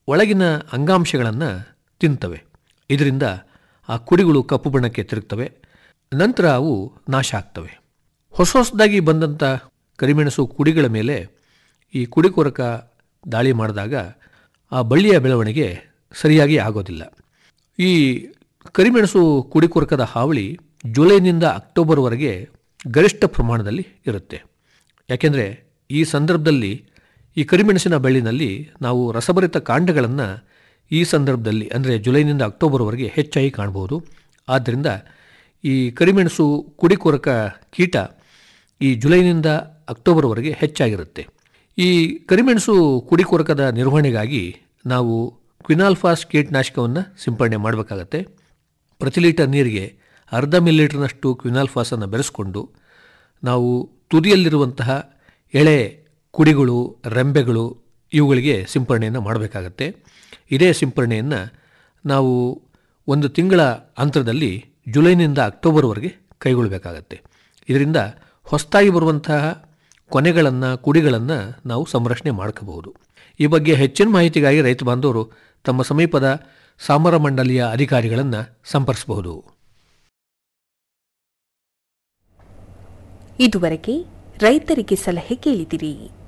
ಒಳಗಿನ ಅಂಗಾಂಶಗಳನ್ನು ತಿಂತವೆ ಇದರಿಂದ ಆ ಕುಡಿಗಳು ಕಪ್ಪು ಬಣ್ಣಕ್ಕೆ ತಿರುಗ್ತವೆ ನಂತರ ಅವು ನಾಶ ಆಗ್ತವೆ ಹೊಸ ಹೊಸದಾಗಿ ಬಂದಂಥ ಕರಿಮೆಣಸು ಕುಡಿಗಳ ಮೇಲೆ ಈ ಕುಡಿ ಕೊರಕ ದಾಳಿ ಮಾಡಿದಾಗ ಆ ಬಳ್ಳಿಯ ಬೆಳವಣಿಗೆ ಸರಿಯಾಗಿ ಆಗೋದಿಲ್ಲ ಈ ಕರಿಮೆಣಸು ಕುಡಿ ಕೊರಕದ ಹಾವಳಿ ಜುಲೈನಿಂದ ಅಕ್ಟೋಬರ್ವರೆಗೆ ಗರಿಷ್ಠ ಪ್ರಮಾಣದಲ್ಲಿ ಇರುತ್ತೆ ಯಾಕೆಂದರೆ ಈ ಸಂದರ್ಭದಲ್ಲಿ ಈ ಕರಿಮೆಣಸಿನ ಬಳ್ಳಿನಲ್ಲಿ ನಾವು ರಸಭರಿತ ಕಾಂಡಗಳನ್ನು ಈ ಸಂದರ್ಭದಲ್ಲಿ ಅಂದರೆ ಜುಲೈನಿಂದ ಅಕ್ಟೋಬರ್ವರೆಗೆ ಹೆಚ್ಚಾಗಿ ಕಾಣಬಹುದು ಆದ್ದರಿಂದ ಈ ಕರಿಮೆಣಸು ಕುಡಿ ಕೊರಕ ಕೀಟ ಈ ಜುಲೈನಿಂದ ಅಕ್ಟೋಬರ್ವರೆಗೆ ಹೆಚ್ಚಾಗಿರುತ್ತೆ ಈ ಕರಿಮೆಣಸು ಕುಡಿ ಕೊರಕದ ನಿರ್ವಹಣೆಗಾಗಿ ನಾವು ಕ್ವಿನಾಲ್ಫಾಸ್ ಕೀಟನಾಶಕವನ್ನು ಸಿಂಪಡಣೆ ಮಾಡಬೇಕಾಗತ್ತೆ ಪ್ರತಿ ಲೀಟರ್ ನೀರಿಗೆ ಅರ್ಧ ಮಿಲಿಲೀಟರ್ನಷ್ಟು ಕ್ವಿನಾಲ್ಫಾಸನ್ನು ಬೆರೆಸ್ಕೊಂಡು ನಾವು ತುದಿಯಲ್ಲಿರುವಂತಹ ಎಳೆ ಕುಡಿಗಳು ರೆಂಬೆಗಳು ಇವುಗಳಿಗೆ ಸಿಂಪರಣೆಯನ್ನು ಮಾಡಬೇಕಾಗತ್ತೆ ಇದೇ ಸಿಂಪರಣೆಯನ್ನು ನಾವು ಒಂದು ತಿಂಗಳ ಅಂತರದಲ್ಲಿ ಜುಲೈನಿಂದ ಅಕ್ಟೋಬರ್ವರೆಗೆ ಕೈಗೊಳ್ಳಬೇಕಾಗತ್ತೆ ಇದರಿಂದ ಹೊಸದಾಗಿ ಬರುವಂತಹ ಕೊನೆಗಳನ್ನು ಕುಡಿಗಳನ್ನು ನಾವು ಸಂರಕ್ಷಣೆ ಮಾಡ್ಕೋಬಹುದು ಈ ಬಗ್ಗೆ ಹೆಚ್ಚಿನ ಮಾಹಿತಿಗಾಗಿ ರೈತ ಬಾಂಧವರು ತಮ್ಮ ಸಮೀಪದ ಸಾಮರ ಮಂಡಳಿಯ ಅಧಿಕಾರಿಗಳನ್ನು ಸಂಪರ್ಕಿಸಬಹುದು ಇದುವರೆಗೆ ರೈತರಿಗೆ ಸಲಹೆ ಕೇಳಿದಿರಿ